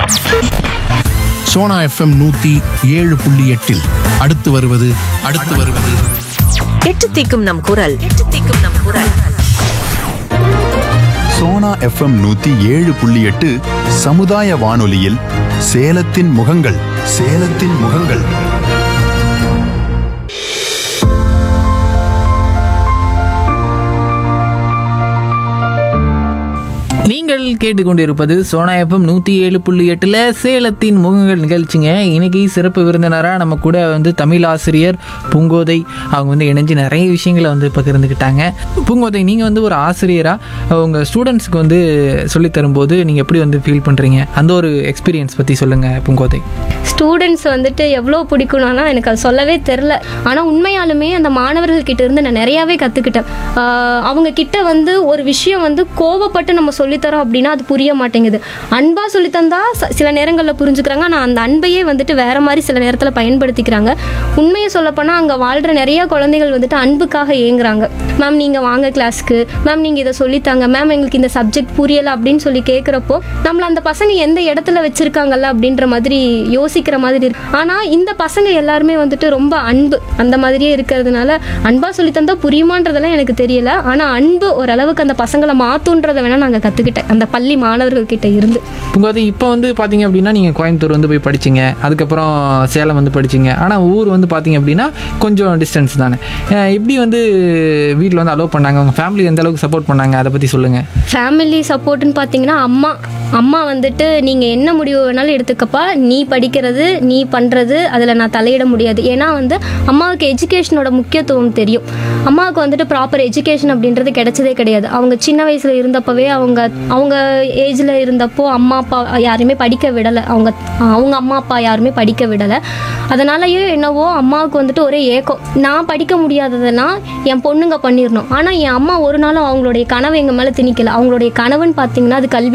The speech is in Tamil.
சோனா எஃப்எம் நூத்தி ஏழு புள்ளி எட்டில் அடுத்து வருவது அடுத்து வருவது எட்டு தீக்கும் நம் குரல் எட்டு தீக்கும் நம் குரல் சோனா எஃப்எம் நூத்தி ஏழு புள்ளி எட்டு சமுதாய வானொலியில் சேலத்தின் முகங்கள் சேலத்தின் முகங்கள் நீங்கள் கேட்டுக்கொண்டிருப்பது சோனா எஃப்எம் நூற்றி ஏழு புள்ளி எட்டில் சேலத்தின் முகங்கள் நிகழ்ச்சிங்க இன்னைக்கு சிறப்பு விருந்தினராக நம்ம கூட வந்து தமிழ் ஆசிரியர் பூங்கோதை அவங்க வந்து இணைஞ்சு நிறைய விஷயங்களை வந்து பகிர்ந்துக்கிட்டாங்க பூங்கோதை நீங்கள் வந்து ஒரு ஆசிரியராக உங்கள் ஸ்டூடெண்ட்ஸ்க்கு வந்து சொல்லித் தரும்போது நீங்கள் எப்படி வந்து ஃபீல் பண்ணுறீங்க அந்த ஒரு எக்ஸ்பீரியன்ஸ் பற்றி சொல்லுங்கள் பூங்கோதை ஸ்டூடெண்ட்ஸ் வந்துட்டு எவ்வளோ பிடிக்கணும்னா எனக்கு அது சொல்லவே தெரில ஆனால் உண்மையாலுமே அந்த மாணவர்கள் கிட்ட இருந்து நான் நிறையாவே கற்றுக்கிட்டேன் அவங்க கிட்ட வந்து ஒரு விஷயம் வந்து கோவப்பட்டு நம்ம சொல்லித்தரோம் அப்படின்னா அது புரிய மாட்டேங்குது அன்பாக சொல்லித்தந்தா ச- சில நேரங்களில் புரிஞ்சுக்கிறாங்க ஆனால் அந்த அன்பையே வந்துட்டு வேற மாதிரி சில நேரத்தில் பயன்படுத்திக்கிறாங்க உண்மையை சொல்லப்போனால் அங்கே வாழ்கிற நிறைய குழந்தைகள் வந்துட்டு அன்புக்காக ஏங்குறாங்க மேம் நீங்கள் வாங்க கிளாஸ்க்கு மேம் நீங்கள் இதை சொல்லித்தாங்க மேம் எங்களுக்கு இந்த சப்ஜெக்ட் புரியலை அப்படின்னு சொல்லி கேட்குறப்போ நம்மள அந்த பசங்க எந்த இடத்துல வச்சிருக்காங்கல்ல அப்படின்ற மாதிரி யோசிக்கிற மாதிரி இருக்கு ஆனால் இந்த பசங்க எல்லாருமே வந்துட்டு ரொம்ப அன்பு அந்த மாதிரியே இருக்கிறதுனால அன்பா சொல்லி தந்தா புரியுமான்றதெல்லாம் எனக்கு தெரியல ஆனால் அன்பு ஓரளவுக்கு அந்த பசங்களை மாத்துன்றதை வேணா நாங்கள் கற்றுக்கிட்டேன் அந்த பள்ளி மாணவர்கள் கிட்ட இருந்து பூங்கோதை இப்போ வந்து பார்த்தீங்க அப்படின்னா நீங்கள் கோயம்புத்தூர் வந்து போய் படிச்சீங்க அதுக்கப்புறம் சேலம் வந்து படிச்சீங்க ஆனால் ஊர் வந்து பார்த்தீங்க அப்படின்னா கொஞ்சம் டிஸ்டன்ஸ் தானே அஹ் எப்படி வந்து வீட்டில் வந்து அலோவ் பண்ணாங்க உங்கள் ஃபேமிலி எந்த அளவுக்கு சப்போர்ட் பண்ணாங்க அதை பற்றி சொல்லுங்கள் ஃபேமிலி சப்போர்ட்னு பார்த்தீங்கன்னா அம்மா அம்மா வந்துட்டு நீங்கள் என்ன முடிவு வேணாலும் எடுத்துக்கப்பா நீ படிக்கிறது நீ பண்ணுறது அதில் நான் தலையிட முடியாது ஏன்னா வந்து அம்மாவுக்கு எஜுகேஷனோட முக்கியத்துவம் தெரியும் அம்மாவுக்கு வந்துட்டு ப்ராப்பர் எஜுகேஷன் அப்படின்றது கிடைச்சதே கிடையாது அவங்க சின்ன வயசில் இருந்தப்பவே அவங்க அவங்க ஏஜில் இருந்தப்போ அம்மா அப்பா யாருமே படிக்க விடலை அவங்க அவங்க அம்மா அப்பா யாருமே படிக்க விடலை அதனாலயே என்னவோ அம்மாவுக்கு வந்துட்டு ஒரே ஏக்கம் நான் படிக்க முடியாததெல்லாம் என் பொண்ணுங்க பண்ணிடணும் ஆனால் என் அம்மா ஒரு நாளும் அவங்களுடைய கனவை எங்கள் மேலே திணிக்கல அவங்களுடைய கனவுன்னு பார்த்தீங்கன்னா அது கல்வி